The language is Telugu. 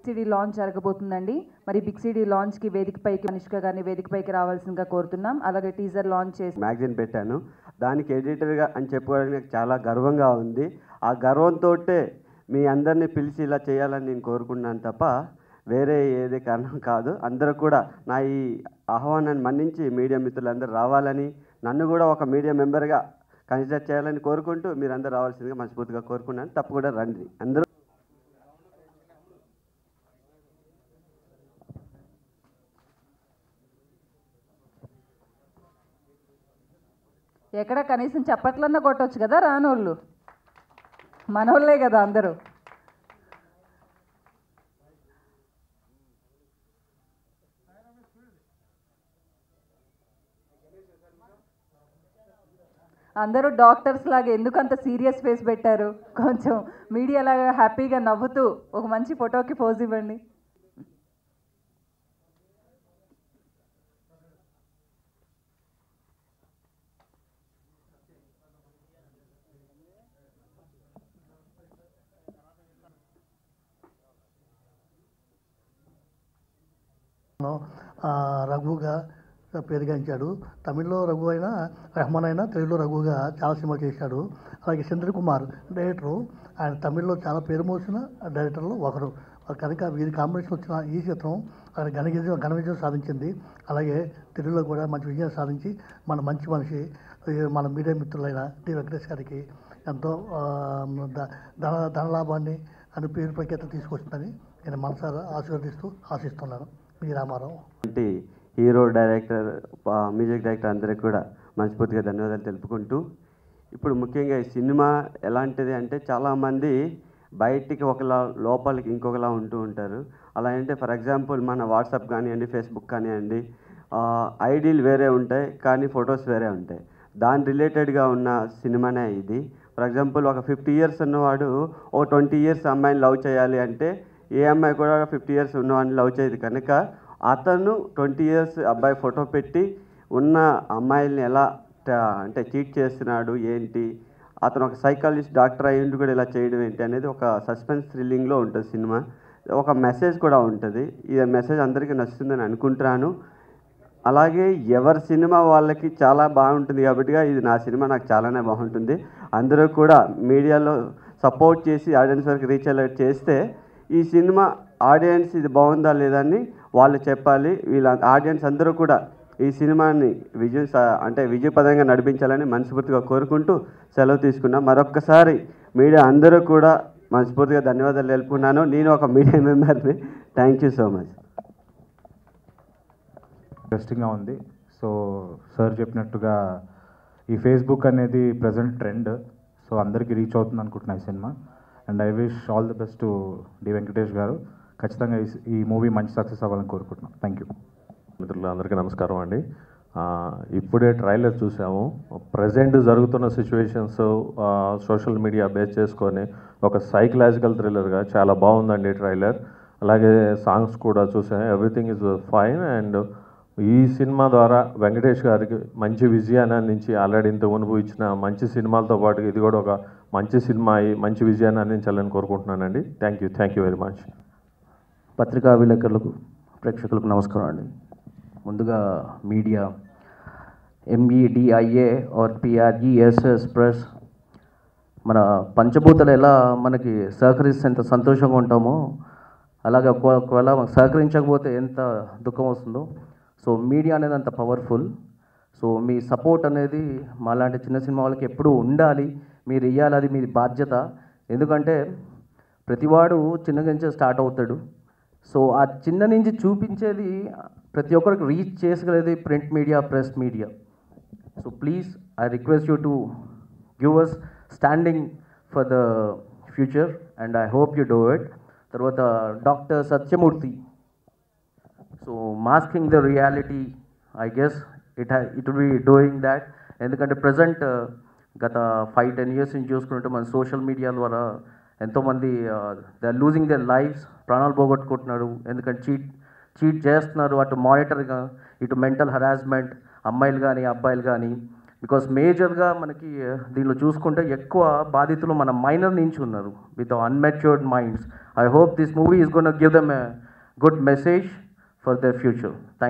సిడీ లాంచ్ జరగబోతుందండి మరి బిగ్ సిడీ లాంచ్కి వేదికపైకి అనుష్క గారిని వేదికపైకి రావాల్సిందిగా కోరుతున్నాం అలాగే టీజర్ లాంచ్ చేసి మ్యాగజైన్ పెట్టాను దానికి ఎడిటర్గా అని చెప్పుకోవడానికి నాకు చాలా గర్వంగా ఉంది ఆ గర్వంతో మీ అందరినీ పిలిచి ఇలా చేయాలని నేను కోరుకున్నాను తప్ప వేరే ఏదే కారణం కాదు అందరూ కూడా నా ఈ ఆహ్వానాన్ని మన్నించి మీడియా మిత్రులందరూ రావాలని నన్ను కూడా ఒక మీడియా మెంబర్గా కన్సిడర్ చేయాలని కోరుకుంటూ మీరందరూ రావాల్సిందిగా మనస్ఫూర్తిగా కోరుకున్నాను తప్పకుండా రండి అందరూ ఎక్కడ కనీసం చప్పట్లన్నా కొట్టొచ్చు కదా రానోళ్ళు మనోళ్ళే కదా అందరూ అందరూ డాక్టర్స్ లాగా ఎందుకు అంత సీరియస్ ఫేస్ పెట్టారు కొంచెం మీడియా లాగా హ్యాపీగా నవ్వుతూ ఒక మంచి ఫోటోకి పోజ్ ఇవ్వండి ఆ, రఘుగా పేరుగాంచాడు తమిళ్లో రఘు అయినా రెహమాన్ అయినా తెలుగులో రఘుగా చాలా సినిమాలు చేశాడు అలాగే చంద్ర కుమార్ డైరెక్టరు ఆయన తమిళ్లో చాలా పేరు మోసిన డైరెక్టర్లు ఒకరు కనుక వీరి కాంబినేషన్ వచ్చిన ఈ చిత్రం ఆయన ఘన విజయం ఘన విజయం సాధించింది అలాగే తెలుగులో కూడా మంచి విజయం సాధించి మన మంచి మనిషి ఈ మన మీడియా మిత్రులైన టి వెంకటేష్ గారికి ఎంతో ఆ, ద- ధన ధనలాభాన్ని అని పేరు ప్రఖ్యాత తీసుకొస్తుందని నేను మనసారా ఆశీర్వదిస్తూ ఆశిస్తున్నాను మీ రామారావు వంటి హీరో డైరెక్టర్ ఆ, మ్యూజిక్ డైరెక్టర్ అందరికి కూడా మనస్ఫూర్తిగా ధన్యవాదాలు తెలుపుకుంటూ ఇప్పుడు ముఖ్యంగా ఈ సినిమా ఎలాంటిది అంటే చాలామంది బయటికి ఒకలా లోపలికి ఇంకొకలా ఉంటూ ఉంటారు అలా అంటే ఫర్ ఎగ్జాంపుల్ మన వాట్సాప్ కానివ్వండి ఫేస్బుక్ కానివ్వండి ఐడీలు వేరే ఉంటాయి కానీ ఫొటోస్ వేరే ఉంటాయి దాని రిలేటెడ్గా ఉన్న సినిమానే ఇది ఫర్ ఎగ్జాంపుల్ ఒక ఫిఫ్టీ ఇయర్స్ ఉన్నవాడు ఓ ట్వంటీ ఇయర్స్ అమ్మాయిని లవ్ చేయాలి అంటే ఏ అమ్మాయి కూడా ఫిఫ్టీ ఇయర్స్ ఉన్నవాడిని లవ్ చేయదు కనుక అతను ట్వంటీ ఇయర్స్ అబ్బాయి ఫోటో పెట్టి ఉన్న అమ్మాయిల్ని ఎలా ట- అంటే చీట్ చేస్తున్నాడు ఏంటి అతను ఒక సైకాలజిస్ట్ డాక్టర్ అయ్యిండి కూడా ఇలా చేయడం ఏంటి అనేది ఒక సస్పెన్స్ థ్రిల్లింగ్లో ఉంటుంది సినిమా ఒక మెసేజ్ కూడా ఉంటుంది ఈ మెసేజ్ అందరికీ నచ్చుతుందని అనుకుంటున్నాను అలాగే ఎవరి సినిమా వాళ్ళకి చాలా బాగుంటుంది కాబట్టి ఇది నా సినిమా నాకు చాలానే బాగుంటుంది అందరూ కూడా మీడియాలో సపోర్ట్ చేసి ఆడియన్స్ వరకు రీచ్ అయ్యేలా చేస్తే ఈ సినిమా ఆడియన్స్ ఇది బాగుందా లేదా అని వాళ్ళు చెప్పాలి వీళ్ళ ఆడియన్స్ అందరూ కూడా ఈ సినిమాని విజయం సా- అంటే విజయపదంగా నడిపించాలని మనస్ఫూర్తిగా కోరుకుంటూ సెలవు తీసుకున్నాం మరొక్కసారి మీడియా అందరూ కూడా మనస్ఫూర్తిగా ధన్యవాదాలు తెలుపుకున్నాను నేను ఒక మీడియా మెంబర్ని థ్యాంక్ యూ సో మచ్ ఇంట్రెస్టింగ్గా ఉంది సో సార్ చెప్పినట్టుగా ఈ ఫేస్బుక్ అనేది ప్రజెంట్ ట్రెండ్ సో అందరికీ రీచ్ అవుతుంది అనుకుంటున్నా ఈ సినిమా and I wish all the best to D Venkatesh garu ఖచ్చితంగా ఈ ఈ మూవీ మంచి సక్సెస్ అవ్వాలని కోరుకుంటున్నాం థ్యాంక్ యూ మిత్రులందరికీ నమస్కారం అండి ఆ, ఇప్పుడే ట్రైలర్ చూసాము ప్రజెంట్ జరుగుతున్న సిచ్యువేషన్స్ సోషల్ మీడియా బేస్ చేసుకొని ఒక సైకలాజికల్ థ్రిల్లర్గా చాలా బాగుందండి ట్రైలర్ అలాగే సాంగ్స్ కూడా చూసాను ఎవ్రీథింగ్ ఇస్ ఫైన్ అండ్ ఈ సినిమా ద్వారా వెంకటేష్ గారికి మంచి విజయాన్ని అందించి ఆల్రెడీ ఇంత మునుపు ఇచ్చిన మంచి సినిమాలతో పాటు ఇది కూడా ఒక మంచి సినిమా అయి మంచి విజయాన్ని అందించాలని కోరుకుంటున్నానండి thank you thank you very much పత్రికా విలేకరులకు ప్రేక్షకులకు నమస్కారం అండి ముందుగా media M E D I A or P R E S S press మన పంచభూతలు ఎలా మనకి సహకరిస్తే ఎంత సంతోషంగా ఉంటామో అలాగే ఒక- ఒకవేళ మనకు సహకరించకపోతే ఎంత దుఃఖం వస్తుందో సో మీడియా అనేది అంత పవర్ఫుల్ సో మీ సపోర్ట్ అనేది మాలాంటి చిన్న సినిమా వాళ్ళకి ఎప్పుడూ ఉండాలి మీరు ఇవ్వాలి అది మీ బాధ్యత ఎందుకంటే ప్రతివాడు చిన్న నుంచే స్టార్ట్ అవుతాడు సో ఆ చిన్న నుంచి చూపించేది ప్రతి ఒక్కరికి రీచ్ చేసుకునేది print media press media so please I request you to give us standing for the future and I hope you do it తర్వాత doctor Satyamurthy so masking the reality I guess it it will be doing that ఎందుకంటే ప్రజెంట్ గత ఫైవ్ టెన్ ఇయర్స్ నుంచి చూసుకుంటే మన సోషల్ మీడియా ద్వారా ఎంతోమంది they are losing their lives ప్రాణాలు పోగొట్టుకుంటున్నారు ఎందుకంటే చీట్ చీట్ చేస్తున్నారు అటు మానిటర్గా ఇటు మెంటల్ హరాస్మెంట్ అమ్మాయిలు కానీ అబ్బాయిలు కానీ బికాస్ మేజర్గా మనకి దీనిలో చూసుకుంటే ఎక్కువ బాధితులు మన మైనర్ నుంచి ఉన్నారు with unmatured minds I hope this movie is gonna give them good message for their future thank